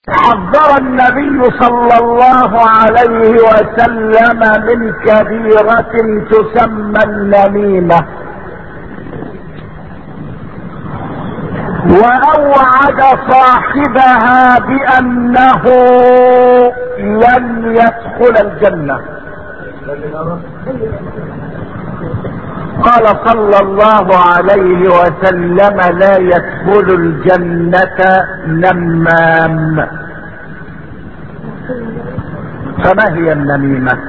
حذر النبي صلى الله عليه وسلم من كبيرة تسمى النميمة واوعد صاحبها بانه لن يدخل الجنة قال صلى الله عليه وسلم لا يدخل الجنة نمام فما هي النميمة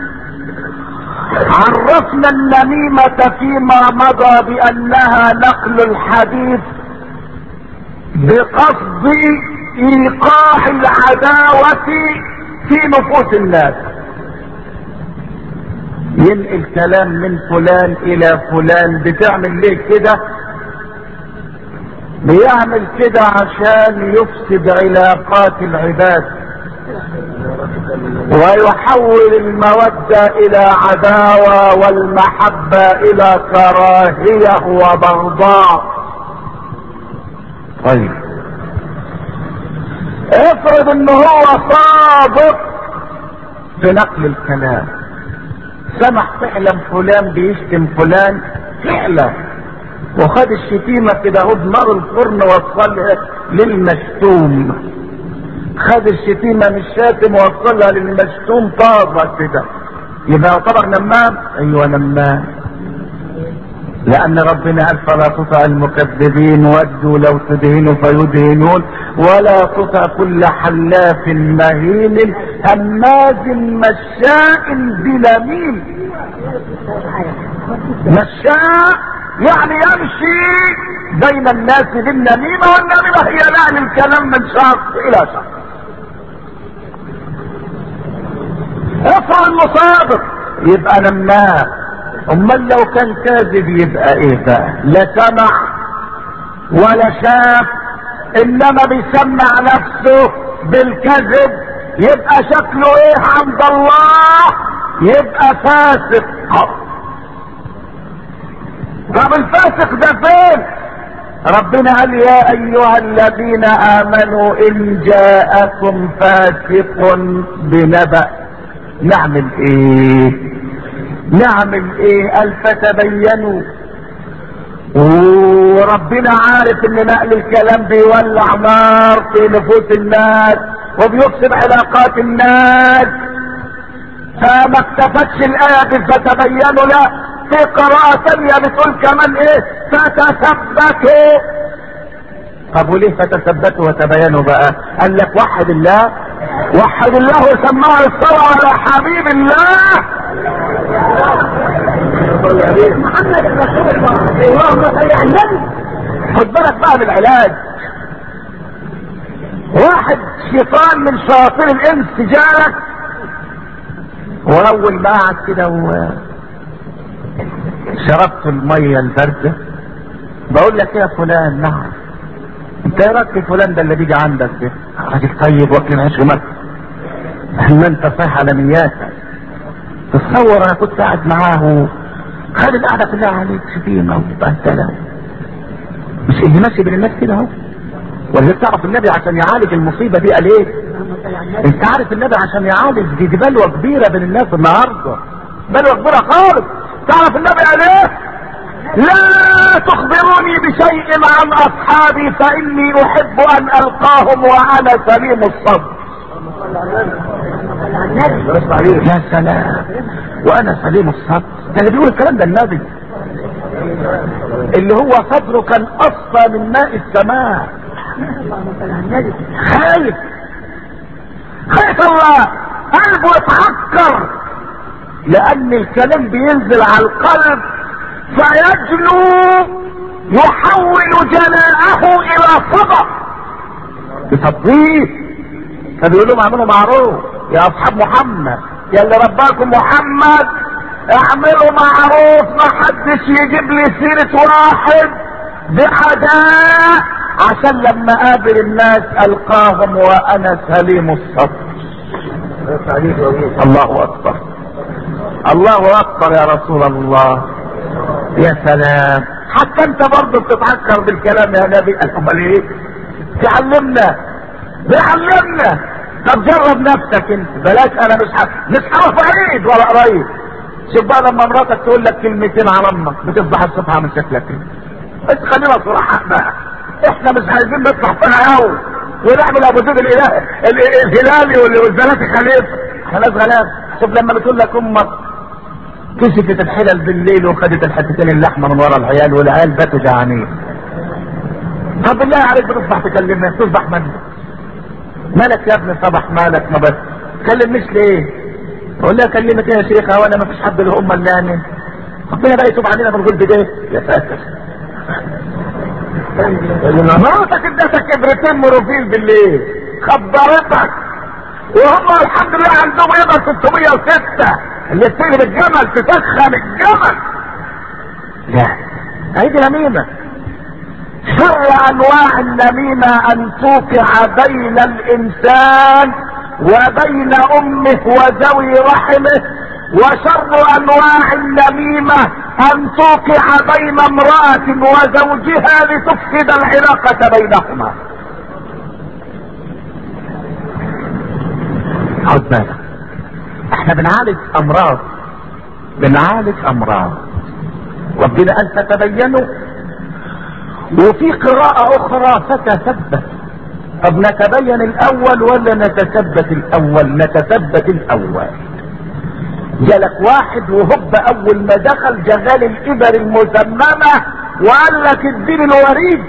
عرفنا النميمة فيما مضى بانها نقل الحديث بقصد ايقاع العداوة في نفوس الناس ينقل كلام من فلان الى فلان بتعمل ليه كده بيعمل كده عشان يفسد علاقات العباد ويحول المودة الى عداوة والمحبة الى كراهية وبغضاء طيب افرض ان هو صادق في نقل الكلام سمح فعلا فلان بيشتم فلان فعلا وخد الشتيمة كده هو بنار الفرن وصلها للمشتوم خد الشتيمة من الشاتم ووصلها للمشتوم طازة كده يبقى يعتبر نمام ايوه نمام لان ربنا قال فلا تطع المكذبين ودوا لو تدهنوا فيدهنون ولا تطع كل حلاف مهين هماز مشاء بنميم مشاء يعني يمشي بين الناس بالنميمة والنميمة هي نقل الكلام من شخص الى شخص افرض المصادق يبقى نمام امال لو كان كاذب يبقى ايه بقى لا سمع ولا شاف انما بيسمع نفسه بالكذب يبقى شكله ايه عند الله يبقى فاسق طب الفاسق ده فين ربنا قال يا ايها الذين امنوا ان جاءكم فاسق بنبأ نعمل ايه نعمل ايه قال فتبينوا وربنا عارف ان نقل الكلام بيولع نار في نفوس الناس وبيفسد علاقات الناس فما اكتفتش الايه فتبينوا لا في قراءة ثانية بتقول كمان ايه فتثبتوا طب وليه فتثبتوا وتبينوا بقى قال لك وحد الله وحد الله وسماه الصلاة على حبيب الله محمد رسول الله اللهم صل على النبي خد بالك بقى من العلاج واحد شيطان من شياطين الانس جالك واول ما قعد كده و شربت الميه البارده بقول لك يا فلان نعم انت ايه رايك في فلان ده اللي بيجي عندك ده راجل طيب واكل عيش ومكر ما انت صحيح على نياتك تصور انا كنت قاعد معاه خد القعده كلها عليك شتيمه وبهدله مش اللي ماشي بين الناس كده اهو ولا تعرف النبي عشان يعالج المصيبه دي قال ايه؟ انت عارف النبي عشان يعالج دي, دي بلوه كبيره بين الناس النهارده بلوه كبيره خالص تعرف النبي قال ايه؟ لا تخبروني بشيء عن اصحابي فاني احب ان القاهم وانا سليم الصدر يا سلام وانا سليم الصدر ده اللي بيقول الكلام ده النبي اللي هو صدره كان اصفى من ماء السماء خايف خايف الله قلبه يتعكر لان الكلام بينزل على القلب فيجلو يحول جلاءه الى صدى يصديه فبيقول لهم اعملوا معروف يا اصحاب محمد يا اللي رباكم محمد اعملوا معروف ما حدش يجيب لي سيرة واحد بعداء عشان لما اقابل الناس القاهم وانا سليم الصدر الله اكبر الله اكبر يا رسول الله يا سلام حتى انت برضه بتتعكر بالكلام يا نبي امال ايه تعلمنا بيعلمنا طب جرب نفسك انت بلاش انا مش ح... مش هروح بعيد ولا قريب شوف بقى لما مراتك تقول لك كلمتين على امك بتصبح الصبح عامل شكلك ايه بس خلينا صراحة بقى احنا مش عايزين نطلع فيها قوي ونعمل ابو زيد الاله ال- الهلالي وال- والزلاتي خليفه احنا ناس غلاب شوف لما بتقول لك امك كشفت الحلل بالليل وخدت الحتتين اللحمه من ورا العيال والعيال باتوا جعانين طب بالله عليك بتصبح تكلمني تصبح من مالك يا ابني صبح مالك ما بس تكلمنيش ليه اقول لها اكلمك ايه يا شيخه وانا ما فيش حد له ام الا انا ربنا بقى يتوب علينا من الغلب ده يا ساتر مراتك ادتك ابرتين مروفيل بالليل خبرتك وهم الحمد لله عندهم يبقى 606 اللي تقلب الجمل تسخن الجمل لا هيدي نميمة شر انواع النميمة ان توقع بين الانسان وبين امه وذوي رحمه وشر انواع النميمة ان توقع بين امرأة وزوجها لتفسد العلاقة بينهما خد بالك احنا بنعالج امراض بنعالج امراض ربنا قال فتبينوا وفي قراءة اخرى فتثبت طب نتبين الاول ولا نتثبت الاول نتثبت الاول جالك واحد وهب اول ما دخل جغال الابر المسممة وقال لك اديني الوريد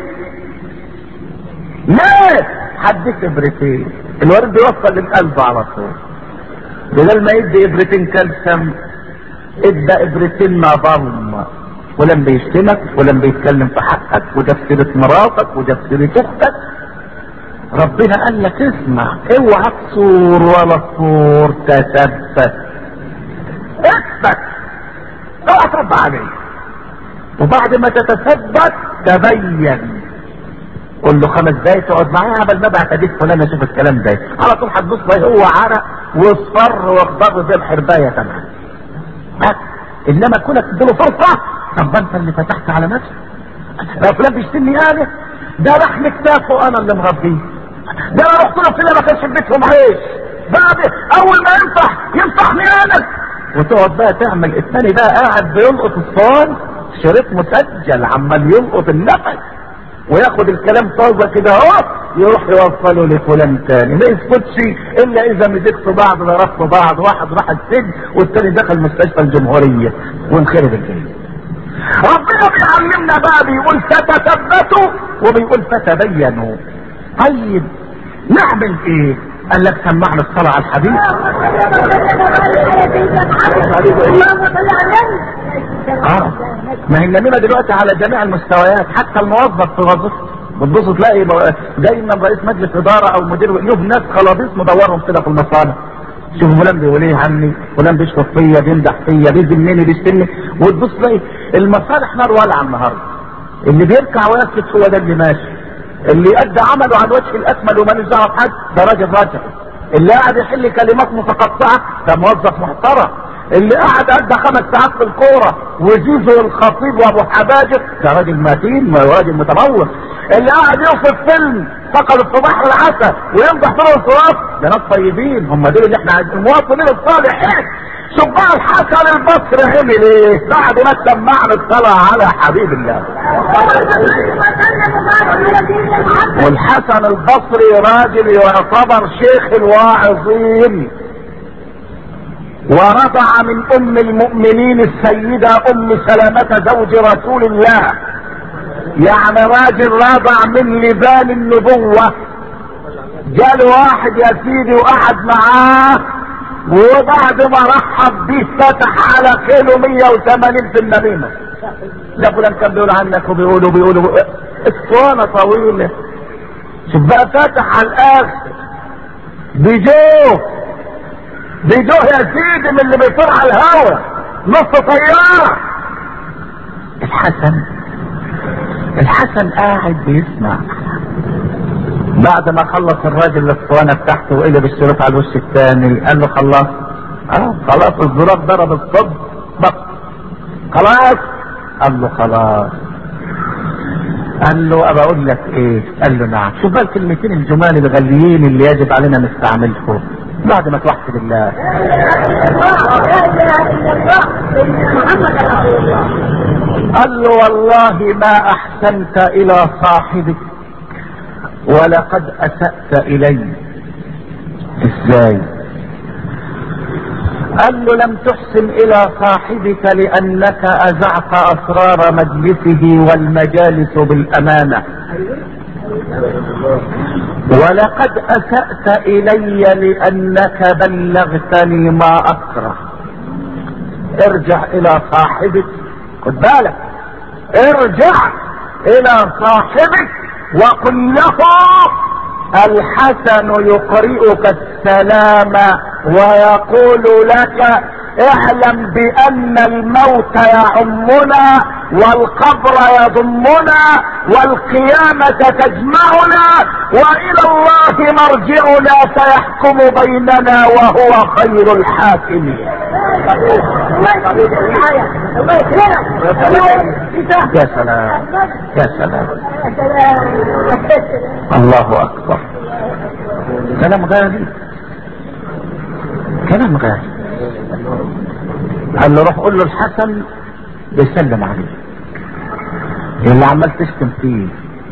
ليه حدك ابرتين الوريد بيوصل للقلب على طول بدل ما يدي ابرتين كالسيوم ادى ابرتين نظام ولم بيشتمك ولم بيتكلم في حقك وده في سيرة مراتك وده في سيرة اختك ربنا قال لك اسمع اوعى تصور ولا تصور تثبت اثبت اوعى ترد عليه وبعد ما تتثبت تبين قول له خمس دقايق تقعد معايا قبل ما ابعت اديك فلان اشوف الكلام ده على طول هتبص بقى هو عرق واصفر واخضر زي الحربايه تمام بس انما كونك تديله فرصه طب انت اللي فتحت على نفسك لو فلان بيشتمني انا ده لحم كتافه انا اللي مربيه ده انا رحت له فينا ما كانش في بيتهم عيش بعد اول ما ينصح ينصحني انا وتقعد بقى تعمل الثاني بقى قاعد بيلقط الصوان شريط مسجل عمال يلقط النفس وياخد الكلام طازه كده اهو يروح يوصله لفلان تاني ما يسكتش الا اذا مسكتوا بعض ضربتوا بعض واحد راح السجن والتاني دخل مستشفى الجمهوريه وانخرب الجيش ربنا بيعلمنا بقى بيقول فتثبتوا وبيقول فتبينوا طيب نعمل ايه قال لك سمعنا الصلاة على الحبيب اه ما هي النميمة دلوقتي على جميع المستويات حتى الموظف في وظيفته بتبص تلاقي دايما رئيس مجلس اداره او مدير له ناس خلاصيص مدورهم كده في المصانع شوف فلان بيقول ايه عني فلان بيشرب فيا بيمدح فيا بيذمني بيشتمني وتبص تلاقي المصالح نار والعه النهارده اللي بيركع ويسكت هو ده اللي ماشي اللي ادى عمله على الوجه الاكمل ومالوش دعوه بحد ده راجل راجع اللي قاعد يحل كلمات متقطعه ده موظف محترم اللي قاعد ادى خمس ساعات في الكوره وزيزو الخطيب وابو حباجر ده راجل متين وراجل متمور اللي قاعد يوصف فيلم فقد في بحر العسل ويمدح طول الصراط ده ناس طيبين هم دول اللي احنا عايزين المواطنين الصالحين شوف بقى الحسن البصري عمل ايه بعد ما سمعنا الصلاة على حبيب الله والحسن البصري راجل يعتبر شيخ الواعظين ورضع من ام المؤمنين السيدة ام سلامة زوج رسول الله يعني راجل رضع من لبان النبوة جاله واحد يا سيدي وقعد معاه وبعد ما رحب بيه فتح على كيلو 180 في النميمة ده فلان كان بيقول عنك وبيقولوا بيقولوا اسطوانة طويلة شوف بقى فتح على الاخر بيجوه بيجوه يا سيدي من اللي بيطير على الهوا نص طيارة الحسن الحسن قاعد بيسمع بعد ما خلص الراجل الاسطوانه بتاعته وقلب الشريط على الوش الثاني قال له خلاص اه خلاص الزرار ضرب الصب بط خلاص قال له خلاص قال له ابى اقول لك ايه قال له نعم شوف بقى الكلمتين الجمال الغاليين اللي يجب علينا نستعملهم بعد ما توحد الله لا اله الا الله سيدنا محمد رسول الله قال له والله ما احسنت الى صاحبك ولقد اسأت الي ازاي قال له لم تحسن الى صاحبك لانك اذعت اسرار مجلسه والمجالس بالامانه ولقد اسأت الي لانك بلغتني ما اكره ارجع الى صاحبك خد بالك ارجع الى صاحبك وقل له الحسن يقرئك السلام ويقول لك اعلم بان الموت يعمنا والقبر يضمنا والقيامة تجمعنا والى الله مرجعنا سيحكم بيننا وهو خير الحاكمين الله يكرمك الله يكرمك الله يكرمك يا سلام يا سلام يا سلام الله اكبر كلام غالي كلام غالي قال له روح قول له الحسن بيسلم عليه اللي عمال تشتم فيه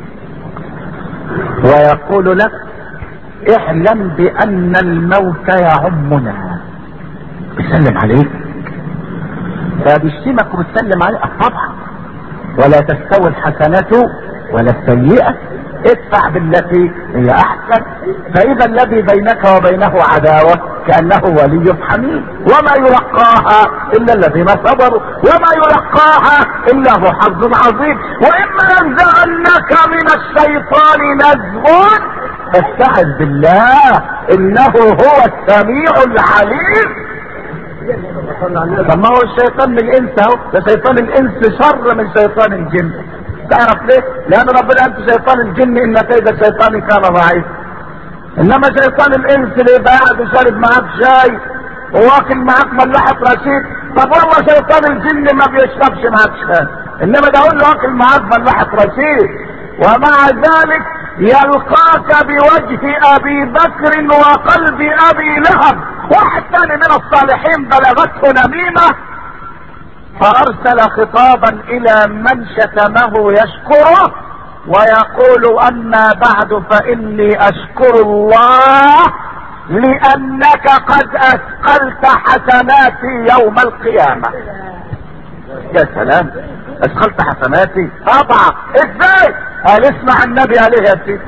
ويقول لك اعلم بان الموت يعمنا بيسلم عليك فبيشتمك وبتسلم عليه آه طبعا ولا تستوي الحسنة ولا السيئة ادفع بالتي هي احسن فاذا الذي بينك وبينه عداوة كأنه ولي حميد وما يلقاها الا الذين صبروا وما يلقاها الا ذو حظ عظيم واما ينزغنك من الشيطان نزغ فاستعذ بالله انه هو السميع العليم طب ما هو الشيطان من الانس اهو ده شيطان الانس شر من شيطان الجن تعرف ليه؟ لان ربنا انت شيطان الجن ان كيد الشيطان كان ضعيف انما شيطان الانس اللي يبقى قاعد وشارب معاك شاي وواكل معاك ملاحة رشيد طب والله شيطان الجن ما بيشربش معاك شاي انما ده اقول له واكل معاك ملاحة رشيد ومع ذلك يلقاك بوجه ابي بكر وقلب ابي لهب واحد ثاني من الصالحين بلغته نميمة فارسل خطابا الى من شتمه يشكره ويقول اما بعد فاني اشكر الله لانك قد اثقلت حسناتي يوم القيامة يا سلام اثقلت حسناتي طبعا ازاي قال اسمع النبي عليه يا سيدي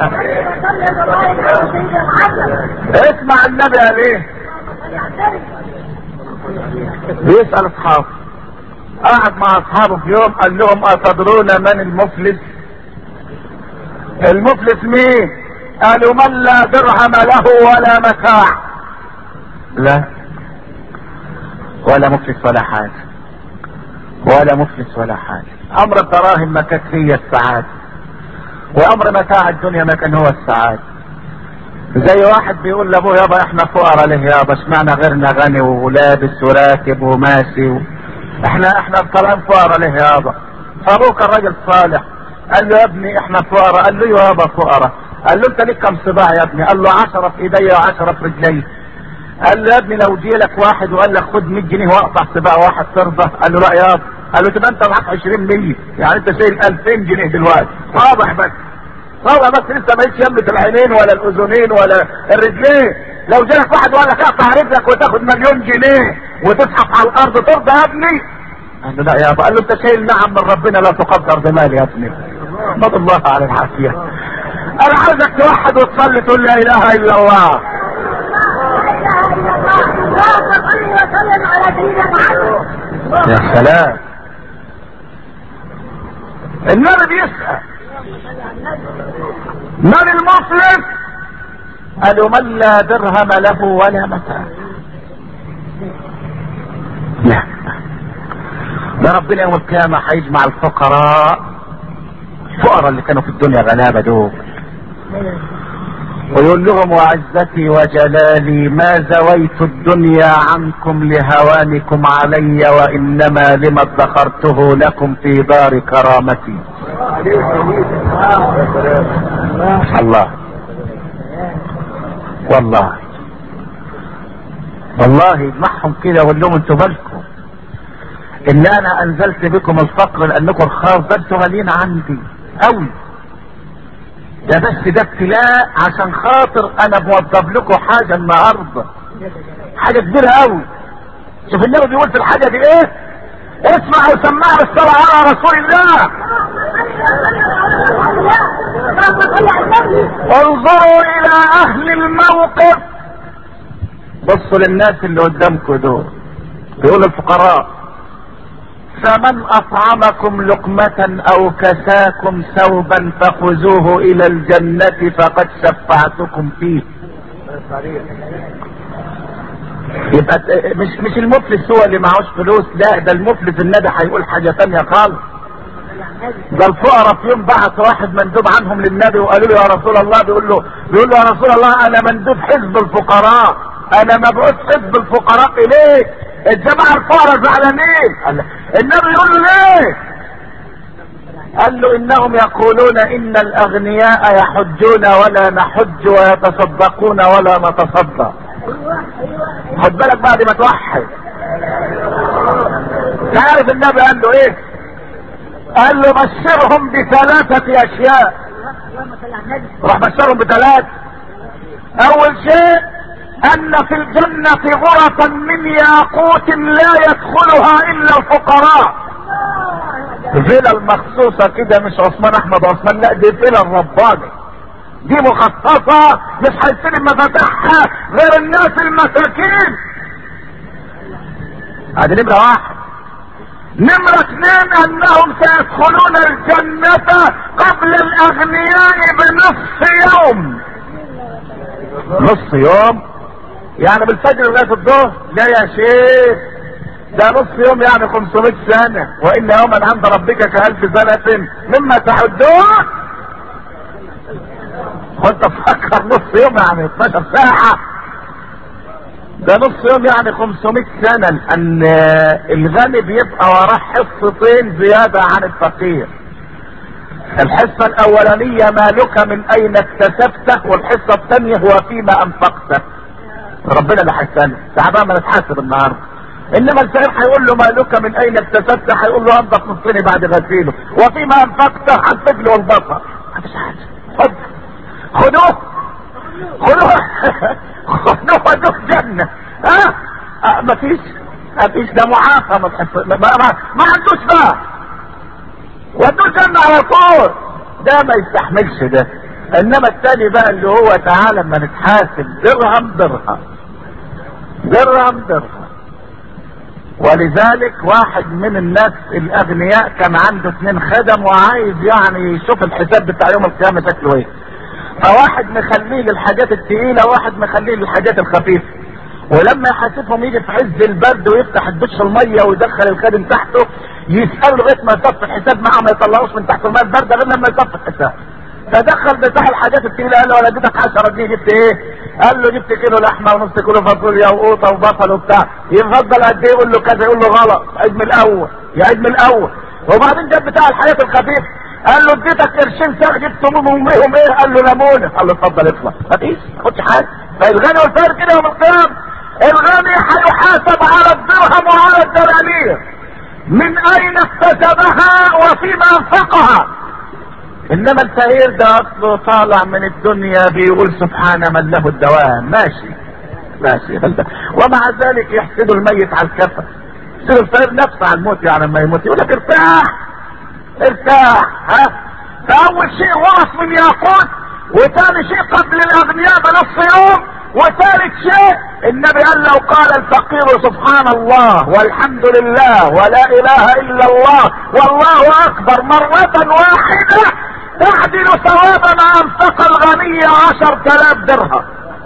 اسمع النبي عليه بيسأل اصحابه قعد مع اصحابه في يوم قال لهم اتدرون من المفلس المفلس مين قالوا من لا درهم له ولا متاع لا ولا مفلس ولا حاجة ولا مفلس ولا حاجة امر الدراهم ما كانت هي السعادة وامر متاع الدنيا ما كان هو السعادة زي واحد بيقول لابوه يابا احنا فقراء ليه يابا اشمعنى غيرنا غني ولابس وراكب وماشي و... احنا احنا الكلام فقراء ليه يابا فابوه كان راجل صالح قال له يا ابني احنا فقراء قال له يابا فقراء قال له انت ليك كم صباع يا ابني قال له عشرة في ايديا وعشرة في رجلي قال له يا ابني لو جي لك واحد وقال لك خد 100 جنيه واقطع صباع واحد ترضى قال له لا يابا قال له تبقى انت معاك 20 100 يعني انت شايل 2000 جنيه دلوقتي واضح بس واضح بس لسه ما يملة العينين ولا الاذنين ولا الرجلين لو جالك واحد وقال لك اقطع رجلك وتاخد مليون جنيه وتزحف على الارض ترضى يا ابني قال له لا يابا قال له انت شايل نعم من ربنا لا تقدر بمال يا ابني احمد الله على العافيه انا عايزك توحد وتصلي تقول لا اله الا الله يا سلام النبي بيسأل من المفلس قالوا من لا درهم له ولا متاع لا ده ربنا يوم القيامة هيجمع الفقراء الفقراء اللي كانوا في الدنيا غلابة دول ويقول لهم وعزتي وجلالي ما زويت الدنيا عنكم لهوانكم علي وانما لما ادخرته لكم في دار كرامتي الله والله والله يجمعهم كده ويقول لهم انتوا بالكم ان انا انزلت بكم الفقر لانكم رخاص ده انتوا غاليين عندي قوي ده بس ده ابتلاء عشان خاطر انا موضب لكم حاجه النهارده حاجه كبيره قوي شوف النبي بيقول في الحاجه دي ايه اسمع وسمع بالصلاه على رسول الله انظروا الى اهل الموقف بصوا للناس اللي قدامكم دول بيقول الفقراء فمن اطعمكم لقمة او كساكم ثوبا فخذوه الى الجنة فقد شفعتكم فيه يبقى مش مش المفلس هو اللي معهوش فلوس لا ده المفلس النبي هيقول حاجة تانية خالص ده الفقراء في يوم بعت واحد مندوب عنهم للنبي وقالوا له يا رسول الله بيقول له بيقول له يا رسول الله انا مندوب حزب الفقراء انا مبعوث حزب الفقراء اليك الجماعه الفقراء زعلانين قال- النبي يقول له ليه قال له انهم يقولون ان الاغنياء يحجون ولا نحج ويتصدقون ولا نتصدق خد بالك بعد ما توحد تعرف النبي قال له ايه قال له بشرهم بثلاثة اشياء راح بشرهم بثلاث اول شيء ان في الجنة غرفا من ياقوت لا يدخلها الا الفقراء فيلا المخصوصة كده مش عثمان احمد عثمان لا دي فيلا الرباني دي مخصصة مش هيستلم مفاتيحها غير الناس المساكين ادي نمرة واحد نمرة اثنين انهم سيدخلون الجنة قبل الاغنياء بنصف يوم نصف يوم يعني بالفجر لغاية الظهر لا يا شيخ ده نصف يوم يعني 500 سنة وان يوما عند ربك كألف سنة مما تعدون وانت تفكر نص يوم يعني 12 ساعة ده نص يوم يعني 500 سنة لان الغني بيبقى وراه حصتين زيادة عن الفقير الحصة الاولانية مالك من اين اكتسبته والحصة الثانية هو فيما انفقته ربنا اللي هيسأله تعبان ما نتحاسب النهارده انما الفقير هيقول له مالك من اين اكتسبته هيقول له انضف نصني بعد غسيله وفيما انفقته على الفجل والبصر مفيش حاجه خد خدوه خدوه خدوه ودوه جنه ها أه؟ مفيش مفيش ده معافى ما, تحس... ما, ما, ما عندوش بقى ودوه جنه على طول ده ما يستحملش ده انما التاني بقى اللي هو تعالى اما نتحاسب درهم درهم درهم درهم ولذلك واحد من الناس الاغنياء كان عنده اثنين خدم وعايز يعني يشوف الحساب بتاع يوم القيامه شكله ايه فواحد مخليه للحاجات التقيله وواحد مخليه للحاجات الخفيفه ولما يحاسبهم يجي في عز البرد ويفتح الدش الميه ويدخل الخادم تحته يساله لغايه ما يصفي الحساب معاه ما يطلعوش من تحت الميه البارده غير لما يصفي الحساب فدخل بتاع الحاجات التقيله قال له انا اديتك 10 جنيه جبت ايه؟ قال له جبت كيلو لحمه ونص كيلو فاصوليا وقوطه وبصل وبتاع يفضل قد ايه يقول له كذا يقول له غلط عيد من الاول يعيد من الاول وبعدين جاب بتاع الحاجات الخفيفه قال له اديتك قرشين ساعه جبت منهم ايه؟ قال له ليمونه قال له اتفضل اطلع مفيش ما تاخدش حاجه فالغني والفقير كده يوم القيامه الغني هيحاسب على الدرهم وعلى الدنانير من اين اكتسبها وفيما انفقها انما الفقير ده اصله طالع من الدنيا بيقول سبحان من له الدوام ماشي ماشي بلده. ومع ذلك يحسدوا الميت على الكفن يحسدوا الفقير نفسه على الموت يعني لما يموت يقول لك ارتاح ارتاح ها فاول شيء غرف من ياقوت وثاني شيء قبل الاغنياء بنص يوم وثالث شيء النبي قال لو قال الفقير سبحان الله والحمد لله ولا اله الا الله والله اكبر مرة واحدة تعدل ثواب ما انفق الغني عشر تلاف درهم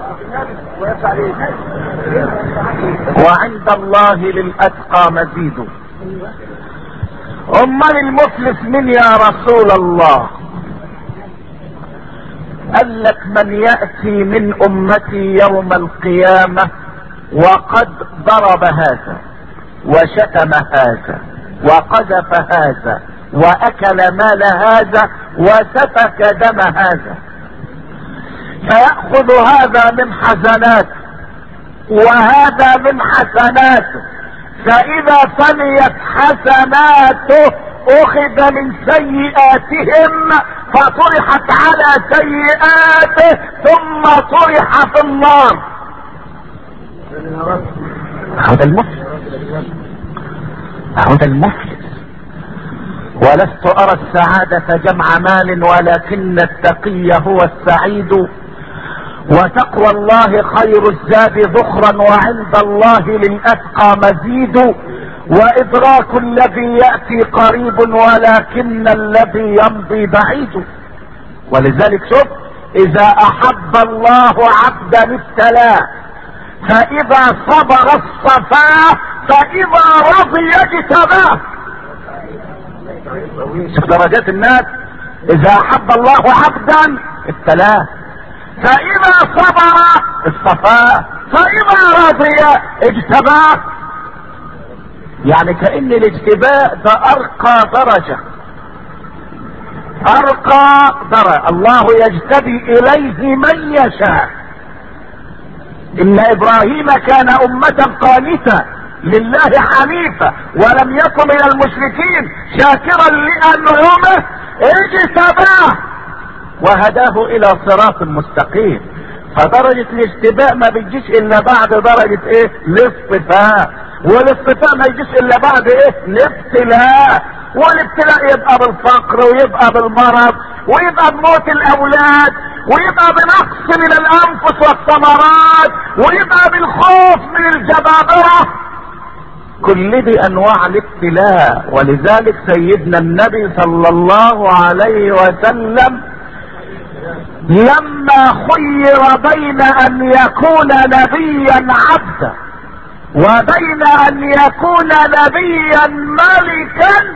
وعند الله للاتقى مزيد امال المفلس من يا رسول الله قال لك من يأتي من امتي يوم القيامة وقد ضرب هذا وشتم هذا وقذف هذا واكل مال هذا وسفك دم هذا فيأخذ هذا من حسناته وهذا من حسناته فاذا فنيت حسناته اخذ من سيئاتهم فطرحت على سيئاته ثم طرح في النار هذا المفلس هذا المفلس ولست ارى السعادة جمع مال ولكن التقي هو السعيد وتقوى الله خير الزاد ذخرا وعند الله للاتقى مزيد وادراك الذي ياتي قريب ولكن الذي يمضي بعيد ولذلك شوف اذا احب الله عبدا ابتلاه فاذا صبر الصفاه فاذا رضي اجتباه شوف درجات الناس اذا احب الله عبدا ابتلاه فاذا صبر اصطفاه فاذا رضي اجتباه يعني كأن الاجتباء ده ارقى درجة ارقى درجة الله يجتبي اليه من يشاء ان ابراهيم كان امة قانتة لله حنيفة ولم يكن من المشركين شاكرا لانعمه اجتباه وهداه الى صراط مستقيم فدرجة الاشتباء ما بتجيش الا بعد درجة ايه الاصطفاء والاصطفاء ما يجيش الا بعد ايه الابتلاء والابتلاء يبقى بالفقر ويبقى بالمرض ويبقى بموت الاولاد ويبقى بنقص من الانفس والثمرات ويبقى بالخوف من الجبابرة كل دي انواع الابتلاء ولذلك سيدنا النبي صلى الله عليه وسلم لما خير بين ان يكون نبيا عبدا وبين ان يكون نبيا ملكا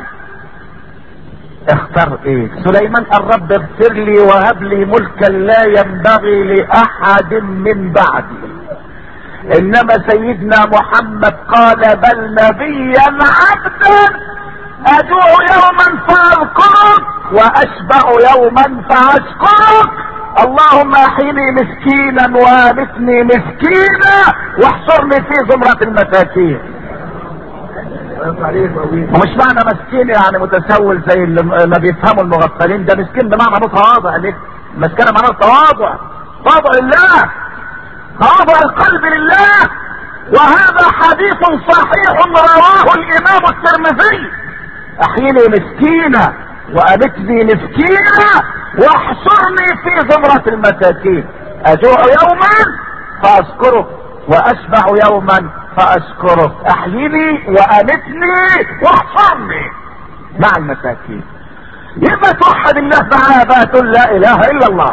اختار ايه سليمان الرب اغفر لي وهب لي ملكا لا ينبغي لاحد من بعدي انما سيدنا محمد قال بل نبيا عبدا ادعو يوما فاذكرك واشبع يوما فاشكرك اللهم احيني مسكينا وامتني مسكينا واحشرني في زمرة المساكين ومش معنى مسكين يعني متسول زي اللي ما بيفهموا المغفلين ده مسكين بمعنى متواضع ليه مسكين معناه تواضع تواضع لله تواضع القلب لله وهذا حديث صحيح رواه الامام الترمذي احيني مسكينة وامتني مسكينة واحشرني في زمرة المساكين اجوع يوما فاذكره واشبع يوما فاشكره احيني وامتني واحشرني مع المساكين يبقى توحد الله معاها بقى تقول لا اله الا الله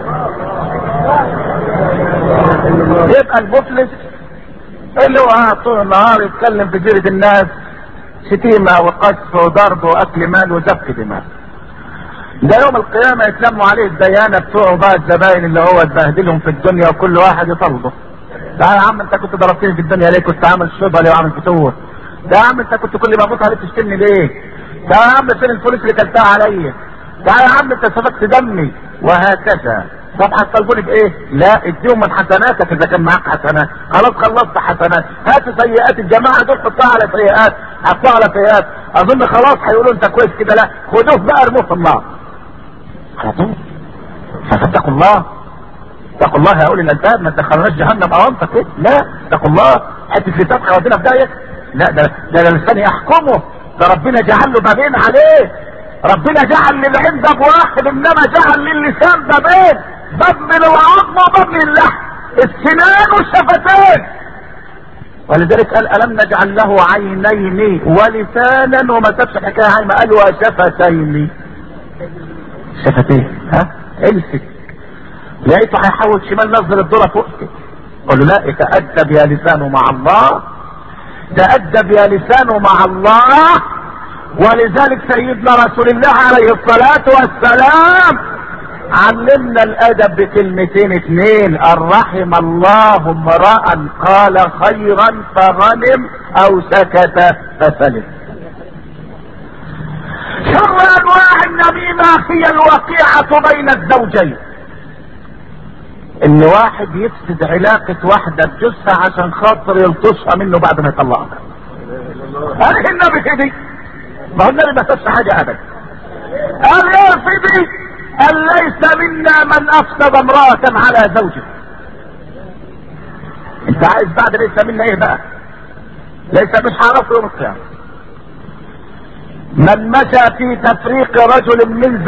يبقى المفلس اللي هو قاعد طول النهار يتكلم في جيرة الناس شتيمة وقذف وضرب واكل مال وسفك دماء ده يوم القيامة يتلموا عليه الديانة بتوعه بقى الزباين اللي هو اتبهدلهم في الدنيا وكل واحد يطلبه ده يا عم انت كنت ضربتني في الدنيا ليه كنت عامل شبهه ليه وعامل فتوه ده يا عم انت كنت كل ما ابوك عليك تشتمني ليه ده يا عم فين الفلوس اللي كلتها عليا ده يا عم انت سفكت دمي وهكذا طب هتطالبوني بايه؟ لا اديهم من حسناتك اذا كان معاك حسنات، خلاص خلصت حسنات، هاتوا سيئات الجماعه دول حطوها على سيئات، حطوها على سيئات، اظن خلاص هيقولوا انت كويس كده لا، خدوه بقى ارموه في النار. على طول. فاتقوا الله. اتقوا الله يا اولي الالباب ما تدخلوناش جهنم اوامتك كده، لا اتقوا الله، حته لسان هيودينا في داهيه؟ لا ده ده لسان يحكمه، ده ربنا جعل له بابين عليه. ربنا جعل للعين باب واحد انما جعل للسان بابين باب من العظم وباب من اللحم السنان والشفتين ولذلك قال الم نجعل له عينين ولسانا وما سابش حكايه عين قال وشفتين شفتين ها امسك لقيته هيحول شمال نزل الذره فوق قال له لا تأدب يا لسانه مع الله تأدب يا لسانه مع الله ولذلك سيدنا رسول الله عليه الصلاة والسلام علمنا الادب بكلمتين اتنين قال رحم الله امرأ قال خيرا فغنم او سكت فسلم شر انواع النميمة هي الوقيعة بين الزوجين ان واحد يفسد علاقة واحدة بجثة عشان خاطر يلطشها منه بعد ما يطلقها قال النبي كده ما هو النبي ما فيش حاجة ابدا قال يا سيدي قال ليس منا من افسد امرأة على زوجه انت عايز بعد ليس منا ايه بقى ليس مش هعرفه يوم القيامة من مشى في تفريق رجل من